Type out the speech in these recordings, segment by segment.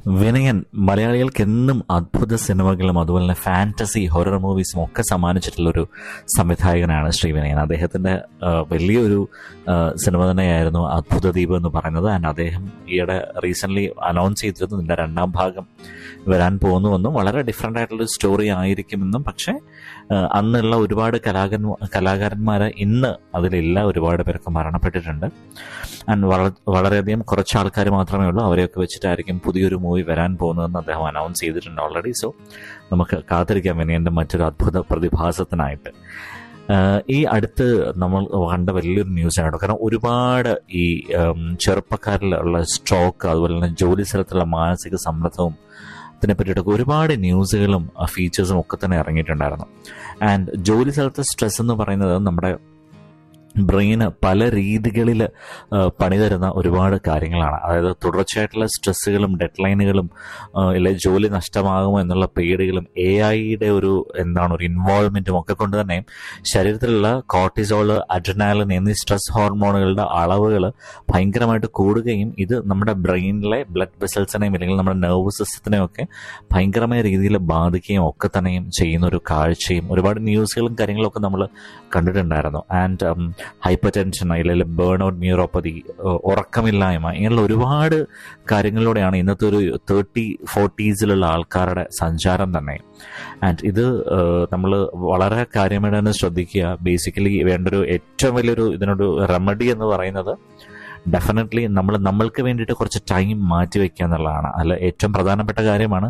വിനയൻ മലയാളികൾക്ക് എന്നും അദ്ഭുത സിനിമകളും അതുപോലെ തന്നെ ഫാന്റസി ഹൊറർ മൂവീസും ഒക്കെ സമ്മാനിച്ചിട്ടുള്ള ഒരു സംവിധായകനാണ് ശ്രീ വിനയൻ അദ്ദേഹത്തിന്റെ ആ, വലിയൊരു ആ, സിനിമ തന്നെയായിരുന്നു അദ്ഭുത ദ്വീപ് എന്ന് പറയുന്നത് ആൻഡ് അദ്ദേഹം ഈയിടെ റീസെന്റ് അനൗൺസ് ചെയ്തിരുന്നു ഇതിന്റെ രണ്ടാം ഭാഗം വരാൻ പോകുന്നുവെന്നും വളരെ ഡിഫറെന്റ് ആയിട്ടുള്ള സ്റ്റോറി ആയിരിക്കുമെന്നും പക്ഷേ ആ, അന്നുള്ള ഒരുപാട് കലാകൻ കലാകാരന്മാർ ഇന്ന് അതിലില്ല ഒരുപാട് പേർക്ക് മരണപ്പെട്ടിട്ടുണ്ട് ആൻഡ് വള- വളരെയധികം കുറച്ച് ആൾക്കാർ മാത്രമേ ഉള്ളൂ അവരെയൊക്കെ വെച്ചിട്ടായിരിക്കും പുതിയൊരു മൂവി വരാൻ പോകുന്നതെന്ന് അദ്ദേഹം അനൗൺസ് ചെയ്തിട്ടുണ്ട് ഓൾറെഡി സോ നമുക്ക് കാത്തിരിക്കാം വിനയന്റെ മറ്റൊരു അദ്ഭുത പ്രതിഭാസത്തിനായിട്ട് ആഹ് ഈ അടുത്ത് നമ്മൾ കണ്ട വലിയൊരു ന്യൂസ് ആണ് കാരണം ഒരുപാട് ഈ ഉം, ചെറുപ്പക്കാരിലുള്ള സ്ട്രോക്ക് അതുപോലെ തന്നെ ജോലി സ്ഥലത്തുള്ള മാനസിക സമ്മർദ്ദവും ഇതിനെ പറ്റിയിട്ടൊക്കെ ഒരുപാട് ന്യൂസുകളും ഫീച്ചേഴ്സും ഒക്കെ തന്നെ ഇറങ്ങിയിട്ടുണ്ടായിരുന്നു ആൻഡ് ജോലി സ്ഥലത്തെ സ്ട്രെസ് എന്ന് പറയുന്നത് നമ്മുടെ ബ്രെയിന് പല രീതികളിൽ പണി തരുന്ന ഒരുപാട് കാര്യങ്ങളാണ് അതായത് തുടർച്ചയായിട്ടുള്ള സ്ട്രെസ്സുകളും ഡെഡ് ലൈനുകളും ഇല്ലെ ജോലി നഷ്ടമാകുമോ എന്നുള്ള പേടികളും എ ഐയുടെ ഒരു എന്താണ് ഒരു ഇൻവോൾവ്മെന്റും ഒക്കെ കൊണ്ട് തന്നെ ശരീരത്തിലുള്ള കോർട്ടിസോള് അഡ്രനാലിൻ എന്നീ സ്ട്രെസ് ഹോർമോണുകളുടെ അളവുകൾ ഭയങ്കരമായിട്ട് കൂടുകയും ഇത് നമ്മുടെ ബ്രെയിനിലെ ബ്ലഡ് വെസൽസിനെയും അല്ലെങ്കിൽ നമ്മുടെ നെർവസ് സിസ്റ്റത്തിനെയും ഒക്കെ ഭയങ്കരമായ രീതിയിൽ ബാധിക്കുകയും ഒക്കെ തന്നെയും ചെയ്യുന്ന ഒരു കാഴ്ചയും ഒരുപാട് ന്യൂസുകളും കാര്യങ്ങളൊക്കെ നമ്മൾ കണ്ടിട്ടുണ്ടായിരുന്നു ആൻഡ് ഹൈപ്പർ ടെൻഷൻ അല്ലെങ്കിൽ ബേൺ ഔട്ട് ന്യൂറോപ്പതി ഉറക്കമില്ലായ്മ ഇങ്ങനെയുള്ള ഒരുപാട് കാര്യങ്ങളിലൂടെയാണ് ഇന്നത്തെ ഒരു തേർട്ടി ഫോർട്ടീസിലുള്ള ആൾക്കാരുടെ സഞ്ചാരം തന്നെ ആൻഡ് ഇത് നമ്മൾ വളരെ കാര്യമായിട്ട് തന്നെ ശ്രദ്ധിക്കുക ബേസിക്കലി വേണ്ട ഒരു ഏറ്റവും വലിയൊരു ഇതിനൊരു റെമഡി എന്ന് പറയുന്നത് ഡെഫിനറ്റ്ലി നമ്മൾ നമ്മൾക്ക് വേണ്ടിയിട്ട് കുറച്ച് ടൈം മാറ്റി വെക്കുക എന്നുള്ളതാണ് അല്ല ഏറ്റവും പ്രധാനപ്പെട്ട കാര്യമാണ്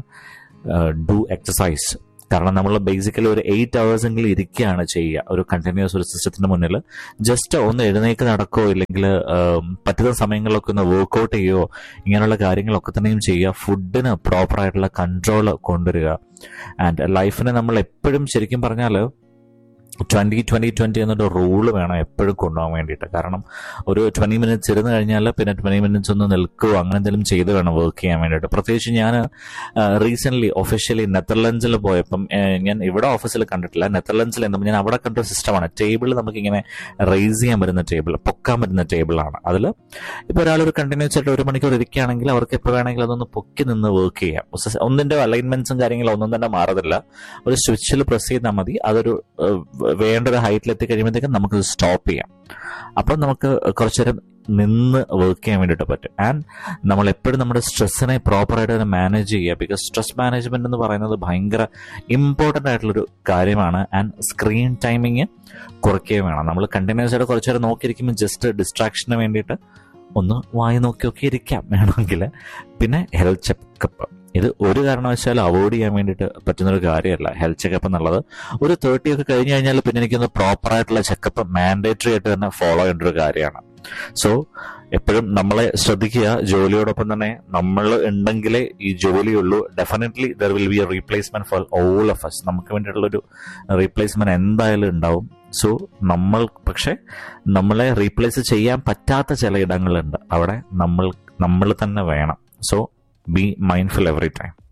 ഡു എക്സസൈസ് കാരണം നമ്മൾ ബേസിക്കലി ഒരു എയ്റ്റ് എങ്കിലും ഇരിക്കുകയാണ് ചെയ്യുക ഒരു കണ്ടിന്യൂസ് ഒരു സിസ്റ്റത്തിന് മുന്നിൽ ജസ്റ്റ് ഒന്ന് എഴുന്നേക്ക് നടക്കോ ഇല്ലെങ്കിൽ പറ്റുന്ന സമയങ്ങളിലൊക്കെ ഒന്ന് വർക്കൗട്ട് ചെയ്യുകയോ ഇങ്ങനെയുള്ള കാര്യങ്ങളൊക്കെ തന്നെയും ചെയ്യുക ഫുഡിന് പ്രോപ്പർ ആയിട്ടുള്ള കൺട്രോൾ കൊണ്ടുവരിക ആൻഡ് ലൈഫിനെ നമ്മൾ എപ്പോഴും ശരിക്കും പറഞ്ഞാൽ ട്വന്റി ട്വന്റി ട്വന്റി എന്നൊരു റൂള് വേണം എപ്പോഴും കൊണ്ടുപോകാൻ വേണ്ടിയിട്ട് കാരണം ഒരു ട്വന്റി മിനിറ്റ്സ് ഇരുന്ന് കഴിഞ്ഞാൽ പിന്നെ ട്വന്റി മിനിറ്റ്സ് ഒന്ന് നിൽക്കുകയോ അങ്ങനെ എന്തെങ്കിലും ചെയ്ത് വേണം വർക്ക് ചെയ്യാൻ വേണ്ടിയിട്ട് പ്രത്യേകിച്ച് ഞാൻ റീസെന്റ് ഒഫീഷ്യലി നെതർലൻഡ്സിൽ പോയപ്പം ആ, ഞാൻ ഇവിടെ ഓഫീസിൽ കണ്ടിട്ടില്ല നെതർലൻഡ്സിൽ എന്തും ഞാൻ അവിടെ കണ്ട സിസ്റ്റമാണ് ടേബിൾ നമുക്ക് ഇങ്ങനെ റേസ് ചെയ്യാൻ പറ്റുന്ന ടേബിൾ പൊക്കാൻ പറ്റുന്ന ടേബിളാണ് അതിൽ ഇപ്പോൾ ഒരാളൊരു കണ്ടിന്യൂസ് ആയിട്ട് ഒരു മണിക്കൂർ ഇരിക്കുകയാണെങ്കിൽ അവർക്ക് എപ്പോൾ വേണമെങ്കിലും അതൊന്ന് പൊക്കി നിന്ന് വർക്ക് ചെയ്യാം ഉസ് ഒന്നിന്റെ അലൈൻമെന്റ്സും കാര്യങ്ങളും ഒന്നും തന്നെ മാറത്തില്ല ഒരു സ്വിച്ചിൽ പ്രസ് ചെയ്താൽ മതി അതൊരു ഏഹ്, വേണ്ട ഒരു ഹൈറ്റിൽ എത്തിക്കഴിയുമ്പോഴത്തേക്കും നമുക്ക് സ്റ്റോപ്പ് ചെയ്യാം അപ്പം നമുക്ക് കുറച്ചു നേരം നിന്ന് വർക്ക് ചെയ്യാൻ വേണ്ടിയിട്ട് പറ്റും ആൻഡ് നമ്മൾ എപ്പോഴും നമ്മുടെ സ്ട്രെസ്സിനെ പ്രോപ്പറായിട്ട് തന്നെ മാനേജ് ചെയ്യുക ബിക്കോസ് സ്ട്രെസ് മാനേജ്മെന്റ് എന്ന് പറയുന്നത് ഭയങ്കര ഇമ്പോർട്ടൻ്റ് ആയിട്ടുള്ളൊരു കാര്യമാണ് ആൻഡ് സ്ക്രീൻ ടൈമിങ് കുറയ്ക്കുകയും വേണം നമ്മൾ കണ്ടിന്യൂസ് ആയിട്ട് കുറച്ചു നേരം നോക്കിയിരിക്കുമ്പോൾ ജസ്റ്റ് ഡിസ്ട്രാക്ഷന് വേണ്ടിയിട്ട് ഒന്ന് വായി നോക്കിയൊക്കെ ഇരിക്കാം വേണമെങ്കിൽ പിന്നെ ഹെൽത്ത് ചെക്കപ്പ് ഇത് ഒരു കാരണവശാലും അവോയ്ഡ് ചെയ്യാൻ വേണ്ടിയിട്ട് പറ്റുന്ന ഒരു കാര്യമല്ല ഹെൽത്ത് ചെക്കപ്പ് എന്നുള്ളത് ഒരു തേർട്ടി ഒക്കെ കഴിഞ്ഞ് കഴിഞ്ഞാൽ പിന്നെ എനിക്കൊന്ന് പ്രോപ്പർ ആയിട്ടുള്ള ചെക്കപ്പ് മാൻഡേറ്ററി ആയിട്ട് തന്നെ ഫോളോ ചെയ്യേണ്ട ഒരു കാര്യമാണ് സോ എപ്പോഴും നമ്മളെ ശ്രദ്ധിക്കുക ജോലിയോടൊപ്പം തന്നെ നമ്മൾ ഉണ്ടെങ്കിലേ ഈ ജോലിയുള്ളൂ definitely there will be a replacement for all of us നമുക്ക് വേണ്ടിയിട്ടുള്ളൊരു റീപ്ലേസ്മെന്റ് എന്തായാലും ഉണ്ടാവും സോ നമ്മൾ പക്ഷെ നമ്മളെ റീപ്ലേസ് ചെയ്യാൻ പറ്റാത്ത ചില ഇടങ്ങളുണ്ട് അവിടെ നമ്മൾ നമ്മൾ തന്നെ വേണം so be mindful every time